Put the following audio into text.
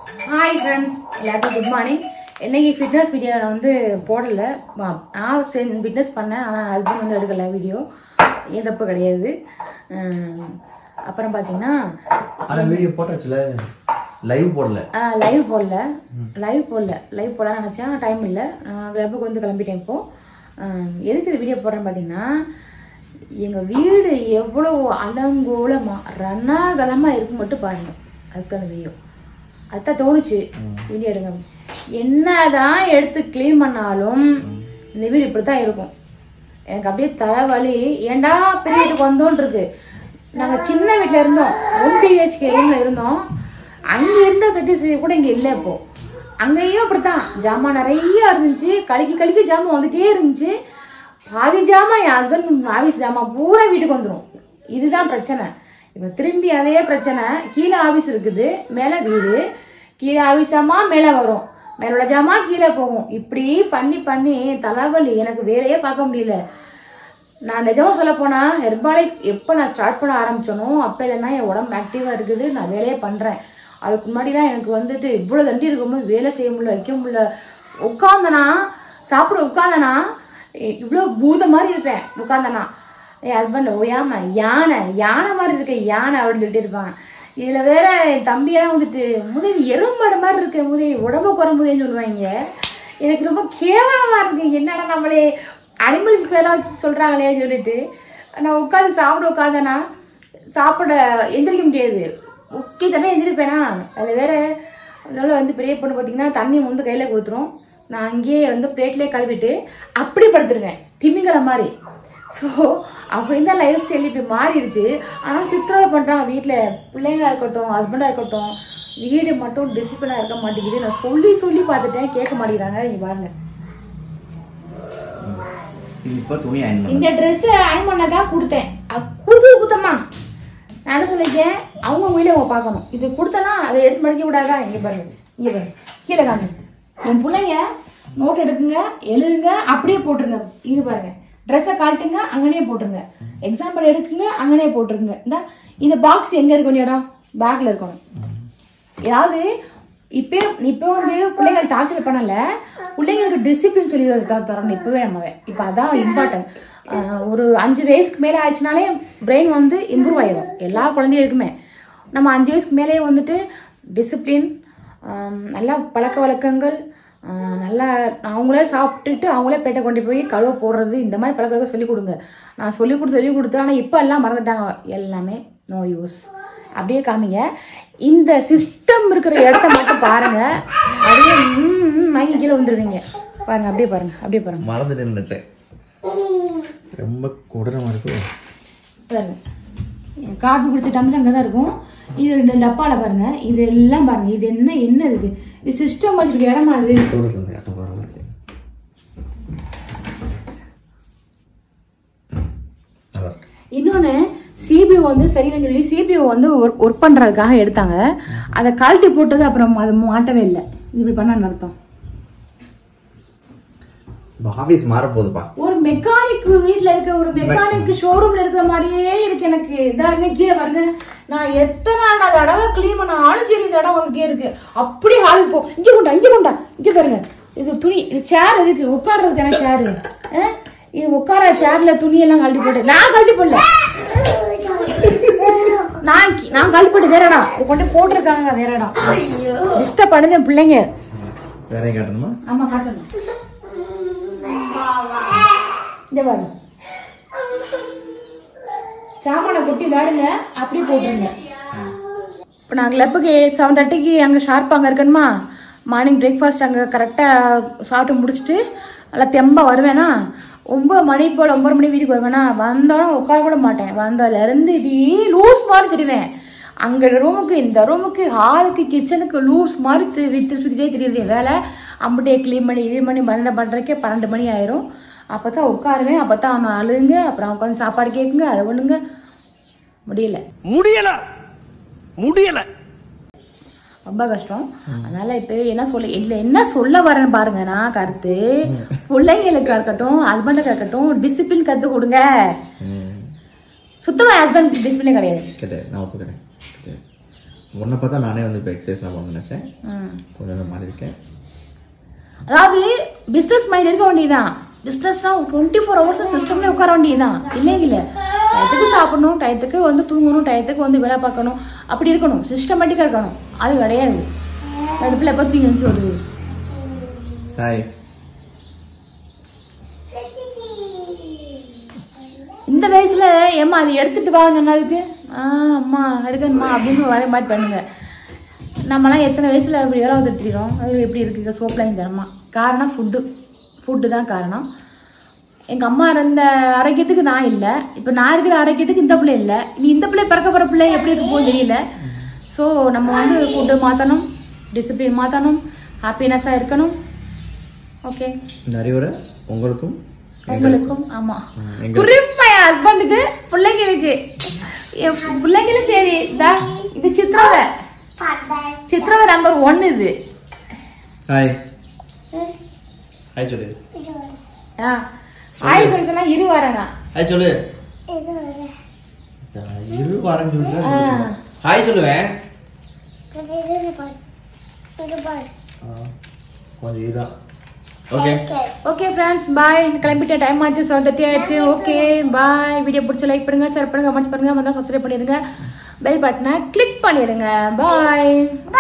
Hi friends எல்லாருக்கும் good morning இன்னைக்கு fitness video நான் வந்து போடல வா- நான் ஃபிட்னஸ் பண்ணேன் ஆனால் ஹஸ்பண்ட் வந்து எடுக்கல வீடியோ ஏன் தப்பு கிடையாது உம், அப்புறம் பார்த்தீங்கன்னா அந்த வீடியோ போட்டாச்சுல லைவ் போடல லைவ் போடல லைவ் போடல லைவ் போடலாம்னு நினச்சேன் டைம் இல்லை நான் கிளப்புக்கு வந்து கிளம்பிட்டேன் இப்போ உம், எதுக்கு இந்த வீடியோ போடுறேன்னு பார்த்தீங்கன்னா எங்கள் வீடு எவ்வளோ அலங்கோலமாக ரன்னாகலமாக இருக்கும் மட்டும் பாருங்க அதுக்கு அந்த வீடியோ அதுதான் தோணுச்சு வீடியோ எடுங்க என்னதான் எடுத்து க்ளீன் பண்ணாலும் இந்த வீடு இப்படி தான் இருக்கும் எனக்கு அப்படியே தலைவலி ஏன்டா பெரிய வீட்டுக்கு வந்தோன்றது நாங்கள் சின்ன வீட்டில் இருந்தோம் ஒன் பிஹெச்கே ரூமில் இருந்தோம் அங்கே இருந்த சட்டி கூட இங்கே இல்லை இப்போ அங்கேயும் அப்படித்தான் ஜாமான் நிறைய இருந்துச்சு கழுக்கி கழுக்கி ஜாமான் வந்துட்டே இருந்துச்சு பாதி ஜாமான் என் ஹஸ்பண்ட் ஆஃபீஸ் ஜாமான் பூரா வீட்டுக்கு வந்துடும் இதுதான் பிரச்சனை இப்போ திரும்பி அதே பிரச்சனை கீழே ஆஃபீஸ் இருக்குது மேலே வீடு கீழே ஆஃபீஸ் ஜாமான் மேலே வரும் மேல உள்ள ஜாமான் கீழே போகும் இப்படி பண்ணி பண்ணி தலைவலி எனக்கு வேலையே பார்க்க முடியல நான் நிஜமா சொல்ல போனா ஹெர்பாலிக் எப்போ நான் ஸ்டார்ட் பண்ண ஆரம்பிச்சனோ அப்போலேருந்து என் உடம்பு ஆக்டிவாக இருக்குது நான் வேலையே பண்ணுறேன் அதுக்கு முன்னாடிலாம் எனக்கு வந்துட்டு இவ்வளோ தண்டி இருக்கும்போது வேலை செய்ய முடியல வைக்க முடியல உட்காந்தனா சாப்பிட உட்காந்தனா இவ்வளோ பூத மாதிரி இருப்பேன் உட்காந்தனா என் ஹஸ்பண்ட் ஓயாம யானை யானை மாதிரி இருக்க யானை அப்படின்னு சொல்லிட்டு இருப்பாங்க இதில் வேற என் தம்பியெல்லாம் வந்துட்டு முதவி எறும்பாடு மாதிரி இருக்க முதவி உடம்பு குறம்புதேன்னு சொல்லுவாங்க எனக்கு ரொம்ப கேவலமாக இருக்கு என்னடா நம்மளே அனிமல்ஸ்க்கு வேலை வச்சு சொல்கிறாங்களே சொல்லிட்டு நான் உட்காந்து சாப்பிட உட்காந்தேன்னா சாப்பிட எந்திரிக்க முடியாது முக்கிய தண்ணி எந்திரிப்பேனா அதில் வேற அதனால வந்து பெரிய பொண்ணு பார்த்தீங்கன்னா தண்ணி வந்து கையில் கொடுத்துரும் நான் அங்கேயே வந்து பிளேட்லேயே கழுவிட்டு அப்படி படுத்துருவேன் திமிங்கல மாதிரி ஸோ அப்படி தான் லைஃப் ஸ்டைல் இப்படி மாறிடுச்சு ஆனால் சித்திரவதை பண்ணுறாங்க வீட்டில் பிள்ளைங்களா இருக்கட்டும் ஹஸ்பண்டாக இருக்கட்டும் வீடு மட்டும் டிசிப்ளினாக இருக்க மாட்டேங்குது நான் சொல்லி சொல்லி பார்த்துட்டேன் கேட்க மாட்டேங்கிறாங்க இங்கே பாருங்க இது இப்போ துணி அயன் பண்ணு இந்த ட்ரெஸ்ஸை அயன் பண்ண தான் கொடுத்தேன் அது கொடுத்தது குத்தம்மா நான் என்ன சொல்லியிருக்கேன் அவங்க வீட்டில் அவங்க பார்க்கணும் இது கொடுத்தனா அதை எடுத்து மடிக்க கூடாதா இங்கே பாருங்க இங்கே பாருங்க கீழே காமி என் பிள்ளைங்க நோட் எடுக்குங்க எழுதுங்க அப்படியே போட்டுருங்க இது பாருங்க ட்ரெஸ்ஸை காட்டுங்க அங்கனே போட்டுருங்க எக்ஸாம்பிள் எடுக்குங்க அங்கனே போட்டுருங்க இந்த இந்த பாக்ஸ் எங்கே இருக்கணும் இடம் பேக்கில் இருக்கணும் ஏதாவது இப்போ இப்போ வந்து பிள்ளைகள் டார்ச்சர் பண்ணல பிள்ளைங்களுக்கு டிசிப்ளின் சொல்லி த- தரணும் இப்போவே நம்ம இப்போ அதான் இம்பார்ட்டன்ட் ஒரு அஞ்சு வயசுக்கு மேலே ஆயிடுச்சுனாலே பிரெயின் வந்து இம்ப்ரூவ் ஆயிடும் எல்லா குழந்தைகளுக்குமே நம்ம அஞ்சு வயசுக்கு மேலேயே வந்துட்டு டிசிப்ளின் நல்லா பழக்க வழக்கங்கள் ஆஹ் நல்லா அவங்களே சாப்பிட்டுட்டு அவங்களே பேட்டை கொண்டு போய் கழுவ போடுறது இந்த மாதிரி பழக்க வழக்கம் சொல்லிக் கொடுங்க நான் சொல்லி கொடுத்து சொல்லி கொடுத்து ஆனால் இப்போ எல்லாம் மறந்துட்டாங்க எல்லாமே நோ யூஸ் அப்படியே காமிங்க இந்த சிஸ்டம் இருக்கிற இடத்த மட்டும் பாருங்க அப்படியே ம், ம், மயங்கி கீழே வந்துடுவீங்க பாருங்க அப்படியே பாருங்க அப்படியே பாருங்க மறந்துட்டு நினைச்சேன் ரொம்ப கொடூரமா இருக்கு பாருங்க காபி குடிச்ச டம்ளர் அங்கே தான் இருக்கும் இது ரெண்டு டப்பால பாருங்க இது எல்லாம் பாருங்க இது என்ன என்ன இருக்கு இது சிஸ்டம் வச்சிருக்க இடமா இது தூரத்துல இருந்து காட்ட போறேன் நல்லா இருக்கு இன்னொன்று சிபிஓ வந்து சரின்னு சொல்லி சிபிஓ வந்து ஒர்க் ஒர்க் பண்ணுறதுக்காக எடுத்தாங்க அதை கழட்டி போட்டது அப்புறம் அது மாட்டவே இல்லை இது இப்படி பண்ண அர்த்தம் இப்போ ஆஃபீஸ் மாற போகுதுப்பா ஒரு மெக்கானிக் வீட்ல இருக்க ஒரு மெக்கானிக் ஷோரூம்ல இருக்கிற மாதிரியே இருக்கு எனக்கு இதாருங்க கீழே பாருங்க நான் எத்தனை தடவை கிளீன் பண்ண ஆளும் சரி இந்த இடம் உனக்கே இருக்கு அப்படி ஹாலுக்கு போ இங்க கொண்டா இங்க கொண்டா இங்க பாருங்க இது துணி இது சேர் இருக்கு உட்கார்றதுக்கு என்ன சேரு இது உட்கார சேர்ல துணி எல்லாம் கழட்டி போட்டு நான் கழட்டி போடல நான் கி- நான் கழட்டி போட்டு வேற இடம் இது கொண்டு போட்டிருக்காங்க வேற இடம் டிஸ்டர்ப் பண்ணுது என் பிள்ளைங்க வேற எங்க காட்டணுமா ஆமா காட்டணும் இந்த பாருங்க சாமானை கொட்டி விளையாடுங்க அப்படியே போட்டுருங்க இப்போ நான் கிளப்புக்கு செவன் தேர்ட்டிக்கு அங்கே ஷார்ப் அங்கே இருக்கணுமா மார்னிங் பிரேக்ஃபாஸ்ட் அங்கே கரெக்டாக சாப்பிட்டு முடிச்சுட்டு நல்லா தெம்பா வருவேனா ஒம்பது மணி போல் ஒம்பது மணி வீட்டுக்கு வருவேனா வந்தாலும் உட்கார கூட மாட்டேன் வந்ததுலேருந்து இப்படி லூஸ் மாதிரி திரிவேன் அங்கே ரூமுக்கு இந்த ரூமுக்கு ஹாலுக்கு கிச்சனுக்கு லூஸ் மாதிரி திரி திரி சுற்றிட்டே தெரியுது என் வேலை அம்பிட்டே க்ளீன் பண்ணி இது பண்ணி பன்னெண்டு பண்ணுறக்கே பன்னெண்டு மணி ஆயிரும் அப்போ தான் உட்காருவேன் அப்போ தான் அவனை அழுகுங்க அப்புறம் உட்காந்து சாப்பாடு கேட்குங்க அதை ஒண்ணுங்க முடியல முடியல முடியல ரொம்ப கஷ்டம் அதனால இப்போ என்ன சொல்ல இதுல என்ன சொல்ல வரேன்னு பாருங்க நான் கருத்து பிள்ளைங்களுக்கு இருக்கட்டும் ஹஸ்பண்டுக்கு இருக்கட்டும் டிசிப்ளின் கத்து கொடுங்க சுத்தமா ஹஸ்பண்ட் டிசிப்ளினே கிடையாது கிடையாது நான் ஒத்துக்கிறேன் கிடையாது உன்னை பார்த்தா நானே வந்து இப்போ எக்ஸசைஸ்லாம் பண்ண நினச்சேன் ம். கொஞ்சம் நேரம் மாறி இருக்கேன் அதாவது பிஸ்னஸ் மைண்ட் இருக்க வேண்டியதுதான் பிஸ்னஸ்னா டுவெண்ட்டி ஃபோர் ஹவர்ஸ் சிஸ்டம்லேயே உட்கார வேண்டியதுதான் இல்லைங்கள டயத்துக்கு சாப்பிடணும் டயத்துக்கு வந்து தூங்கணும் டயத்துக்கு வந்து வேலை பார்க்கணும் அப்படி இருக்கணும் சிஸ்டமேட்டிக்காக இருக்கணும் அது கிடையாது அந்த பிள்ளை எப்போ தூங்கி வந்துச்சு வருது ஹாய் இந்த வயசுல ஏம்மா அது எடுத்துட்டு வா சொன்னதுக்கு ஆ அம்மா எடுக்கணுமா அப்படின்னு வர மாதிரி பண்ணுங்க நம்மலாம் எத்தனை வயசுல இப்படி வேலை வந்து தெரியும் அது எப்படி இருக்கு சோப்லைன் தரமா காரணம் ஃபுட்டு ஃபுட்டு தான் காரணம் எங்க அம்மா இருந்த ஆரோக்கியத்துக்கு நான் இல்லை இப்போ நான் இருக்கிற ஆரோக்கியத்துக்கு இந்த பிள்ளை இல்லை நீ இந்த பிள்ளை பிறக்க போகிற பிள்ளை எப்படி இருக்கும் தெரியல ஸோ நம்ம வந்து ஃபுட்டு மாற்றணும் டிசிப்ளின் மாற்றணும் ஹாப்பினஸ்ஸாக இருக்கணும் ஓகே இந்த அறிவுரை உங்களுக்கும் உங்களுக்கும் ஆமா ம், எங்களுக்கு. குறிப்பா என் ஹஸ்பண்டுக்கு பிள்ளைங்களுக்கு என் பிள்ளைங்களும் சரி இதா இது சித்ராவை சித்ராவை நம்பர் ஒன் இது ஹாய் ஹாய் சொல்லு ஆ ஆய் சொல்லி சொன்னா இரு வரேனா ஹாய் சொல்லு இரு வாரம் சொல்லுறேன் ஹாய் சொல்லுவேன் ஆ, கொஞ்சம் இருடா ஓகே ஓகே ஃப்ரெண்ட்ஸ் பாய் கிளம்பிட்ட டைம் ஆச்சு செவன் தேர்ட்டி ஆயிடுச்சு ஓகே பாய் வீடியோ பிடிச்ச லைக் பண்ணுங்க ஷேர் பண்ணுங்க கமெண்ட்ஸ் பண்ணுங்க வந்து சப்ஸ்கிரைப் பண்ணிடுங்க பெல் பட்டனை கிளிக் பண்ணிடுங்க பாய்